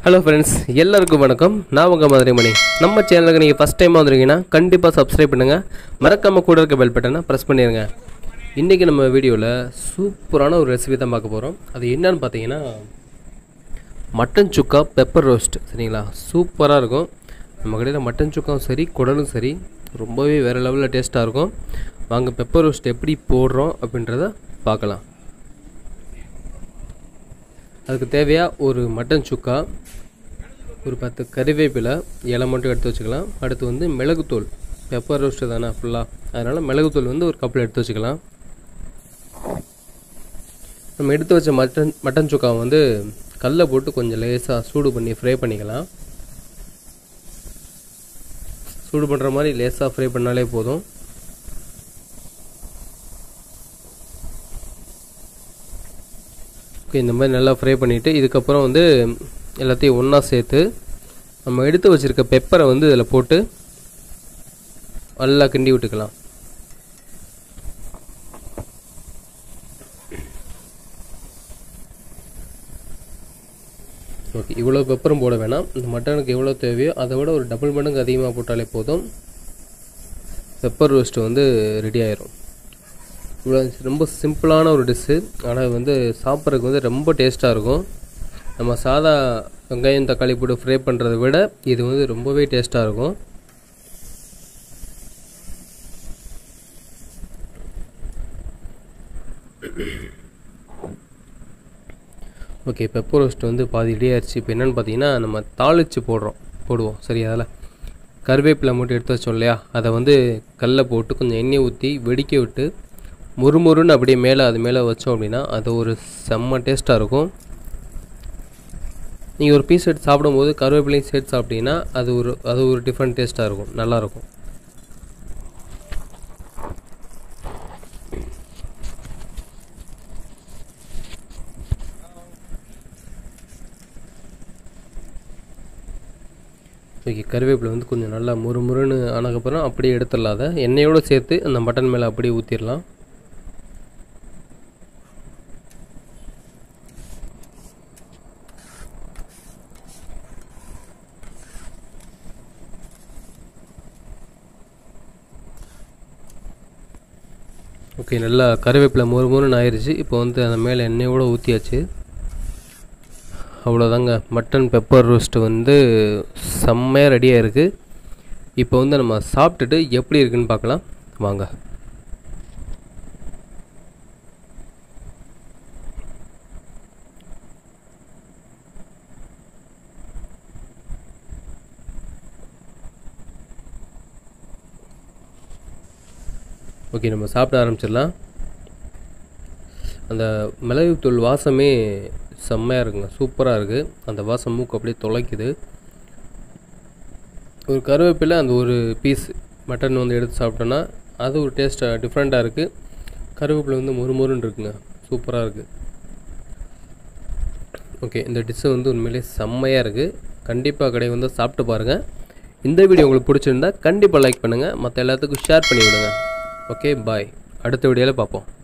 hello friends எல்லாருக்கும் வணக்கம் நான் உங்கள் மதுரை மணி நம்ம சேனலுக்கு நீங்கள் ஃபஸ்ட் டைம் வந்திருக்கீங்கன்னா கண்டிப்பாக சப்ஸ்கிரைப் பண்ணுங்கள் மறக்காமல் கூட இருக்க பெல் பட்டனை ப்ரெஸ் பண்ணிடுங்க இன்றைக்கி நம்ம வீடியோவில் சூப்பரான ஒரு ரெசிபி தான் பார்க்க போகிறோம் அது என்னன்னு பார்த்தீங்கன்னா மட்டன் சுக்கா பெப்பர் ரோஸ்ட் சரிங்களா சூப்பராக இருக்கும் நம்ம கடையில் மட்டன் சுக்காவும் சரி குடலும் சரி ரொம்பவே வேறு லெவலில் டேஸ்ட்டாக இருக்கும் வாங்க பெப்பர் ரோஸ்ட் எப்படி போடுறோம் அப்படின்றத பார்க்கலாம் அதுக்கு தேவையாக ஒரு மட்டன் சுக்கா ஒரு பத்து கறிவேப்பிலை இலை மட்டும் எடுத்து வச்சுக்கலாம் அடுத்து வந்து மிளகுத்தூள் பெப்பர் ரோஸ்ட்டு தானே ஃபுல்லாக அதனால் மிளகுத்தூள் வந்து ஒரு கப்பில் எடுத்து வச்சுக்கலாம் நம்ம எடுத்து வச்ச மட்டன் மட்டன் சுக்காவை வந்து கல்லை போட்டு கொஞ்சம் லேசாக சூடு பண்ணி ஃப்ரை பண்ணிக்கலாம் சூடு பண்ணுற மாதிரி லேசாக ஃப்ரை பண்ணாலே போதும் ஓகே இந்த மாதிரி நல்லா ஃப்ரை பண்ணிவிட்டு இதுக்கப்புறம் வந்து எல்லாத்தையும் ஒன்றா சேர்த்து நம்ம எடுத்து வச்சுருக்க பெப்பரை வந்து இதில் போட்டு நல்லா கிண்டி விட்டுக்கலாம் ஓகே இவ்வளோ பெப்பரும் போட வேணாம் இந்த மட்டனுக்கு எவ்வளோ தேவையோ அதை விட ஒரு டபுள் மடங்கு அதிகமாக போட்டாலே போதும் பெப்பர் ரோஸ்ட்டு வந்து ரெடி ஆயிரும் இவ்வளோ ரொம்ப சிம்பிளான ஒரு டிஷ்ஷு ஆனால் வந்து சாப்பிட்றதுக்கு வந்து ரொம்ப டேஸ்ட்டாக இருக்கும் நம்ம சாதா வெங்காயம் தக்காளி போட்டு ஃப்ரை பண்ணுறதை விட இது வந்து ரொம்பவே டேஸ்ட்டாக இருக்கும் ஓகே பெப்பர் ரோஸ்ட் வந்து பாதி ரெடி ஆயிடுச்சு இப்போ என்னென்னு பார்த்தீங்கன்னா நம்ம தாளித்து போடுறோம் போடுவோம் சரி அதில் கருவேப்பிலை மட்டும் எடுத்து வச்சோம் இல்லையா அதை வந்து கல்லை போட்டு கொஞ்சம் எண்ணெய் ஊற்றி வெடிக்க விட்டு முறுமுறுன்னு அப்படியே மேலே அது மேலே வச்சோம் அப்படின்னா அது ஒரு செம்ம டேஸ்ட்டாக இருக்கும் நீங்கள் ஒரு பீஸ் எடுத்து சாப்பிடும்போது கருவேப்பிலையும் சேர்த்து சாப்பிட்டீங்கன்னா அது ஒரு அது ஒரு டிஃப்ரெண்ட் டேஸ்ட்டாக இருக்கும் நல்லாயிருக்கும் ஓகே கருவேப்பிலை வந்து கொஞ்சம் நல்லா முறுமுறுன்னு ஆனதுக்கப்புறம் அப்படியே எடுத்துடலாம் அதை எண்ணெயோடு சேர்த்து அந்த மட்டன் மேலே அப்படியே ஊற்றிடலாம் ஓகே நல்லா கருவேப்பிலை மொறு மொறுன்னு ஆயிடுச்சு இப்போ வந்து அந்த மேலே எண்ணெயோடு ஊற்றியாச்சு அவ்வளோதாங்க மட்டன் பெப்பர் ரோஸ்ட்டு வந்து செம்மையாக ரெடியாக இருக்குது இப்போ வந்து நம்ம சாப்பிட்டுட்டு எப்படி இருக்குன்னு பார்க்கலாம் வாங்க ஓகே நம்ம சாப்பிட ஆரம்பிச்சிடலாம் அந்த மிளகுத்தூள் வாசமே செம்மையாக இருக்குங்க சூப்பராக இருக்குது அந்த வாசம் மூக்கு அப்படியே தொலைக்குது ஒரு கருவேப்பிலை அந்த ஒரு பீஸ் மட்டன் வந்து எடுத்து சாப்பிட்டோன்னா அது ஒரு டேஸ்ட்டாக டிஃப்ரெண்ட்டாக இருக்குது கருவேப்பிலை வந்து மொறுமொறுன்னு இருக்குங்க சூப்பராக இருக்குது ஓகே இந்த டிஷ்ஷு வந்து உண்மையிலே செம்மையாக இருக்குது கண்டிப்பாக கடை வந்து சாப்பிட்டு பாருங்கள் இந்த வீடியோ உங்களுக்கு பிடிச்சிருந்தா கண்டிப்பாக லைக் பண்ணுங்கள் மற்ற எல்லாத்துக்கும் ஷேர் பண்ணி விடுங்க ஓகே பாய் அடுத்த வீடியோவில் பார்ப்போம்